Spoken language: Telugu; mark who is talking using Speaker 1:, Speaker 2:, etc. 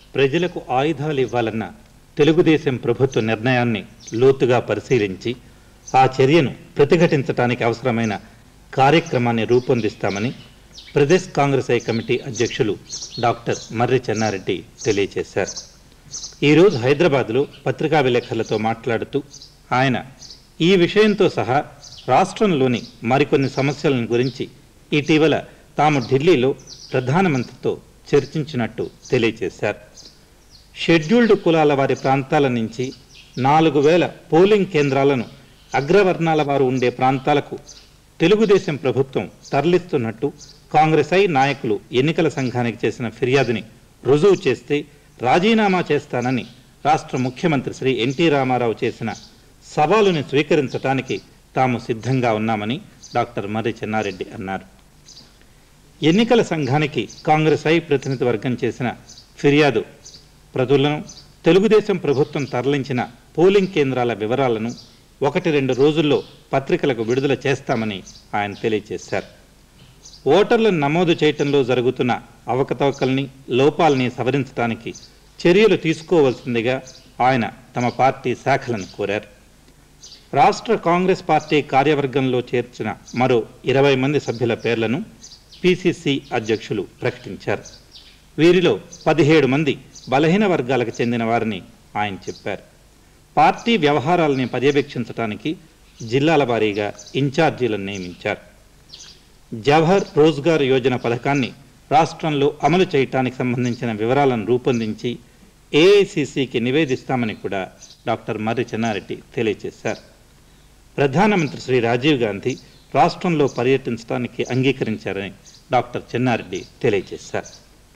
Speaker 1: ప్రజలకు ఆయుధాలు ఇవ్వాలన్న తెలుగుదేశం ప్రభుత్వ నిర్ణయాన్ని లోతుగా పరిశీలించి ఆ చర్యను ప్రతిఘటించడానికి అవసరమైన కార్యక్రమాన్ని రూపొందిస్తామని ప్రదేశ్ కాంగ్రెస్ ఐ కమిటీ అధ్యక్షులు డాక్టర్ మర్రి చెన్నారెడ్డి తెలియజేశారు ఈరోజు హైదరాబాద్లో పత్రికా విలేకరులతో మాట్లాడుతూ ఆయన ఈ విషయంతో సహా రాష్ట్రంలోని మరికొన్ని సమస్యలను గురించి ఇటీవల తాము ఢిల్లీలో ప్రధానమంత్రితో చర్చించినట్టు తెలియజేశారు షెడ్యూల్డ్ కులాల వారి ప్రాంతాల నుంచి నాలుగు వేల పోలింగ్ కేంద్రాలను అగ్రవర్ణాల వారు ఉండే ప్రాంతాలకు తెలుగుదేశం ప్రభుత్వం తరలిస్తున్నట్టు కాంగ్రెస్ ఐ నాయకులు ఎన్నికల సంఘానికి చేసిన ఫిర్యాదుని రుజువు చేస్తే రాజీనామా చేస్తానని రాష్ట్ర ముఖ్యమంత్రి శ్రీ ఎన్టీ రామారావు చేసిన సవాలుని స్వీకరించడానికి తాము సిద్ధంగా ఉన్నామని డాక్టర్ మర్రి చెన్నారెడ్డి అన్నారు ఎన్నికల సంఘానికి కాంగ్రెస్ ఐ ప్రతినిధి వర్గం చేసిన ఫిర్యాదు ప్రతులను తెలుగుదేశం ప్రభుత్వం తరలించిన పోలింగ్ కేంద్రాల వివరాలను ఒకటి రెండు రోజుల్లో పత్రికలకు విడుదల చేస్తామని ఆయన తెలియజేశారు ఓటర్లను నమోదు చేయటంలో జరుగుతున్న అవకతవకల్ని లోపాలని సవరించడానికి చర్యలు తీసుకోవాల్సిందిగా ఆయన తమ పార్టీ శాఖలను కోరారు రాష్ట్ర కాంగ్రెస్ పార్టీ కార్యవర్గంలో చేర్చిన మరో ఇరవై మంది సభ్యుల పేర్లను పిసిసి అధ్యక్షులు ప్రకటించారు వీరిలో పదిహేడు మంది బలహీన వర్గాలకు చెందిన వారిని ఆయన చెప్పారు పార్టీ వ్యవహారాలని పర్యవేక్షించడానికి జిల్లాల వారీగా ఇన్ఛార్జీలను నియమించారు జవహర్ రోజ్గార్ యోజన పథకాన్ని రాష్ట్రంలో అమలు చేయటానికి సంబంధించిన వివరాలను రూపొందించి ఏఐసిసికి నివేదిస్తామని కూడా డాక్టర్ మర్రి చెన్నారెడ్డి తెలియజేశారు ప్రధానమంత్రి శ్రీ రాజీవ్ గాంధీ రాష్ట్రంలో పర్యటించడానికి అంగీకరించారని డాక్టర్ చెన్నారెడ్డి తెలియజేశారు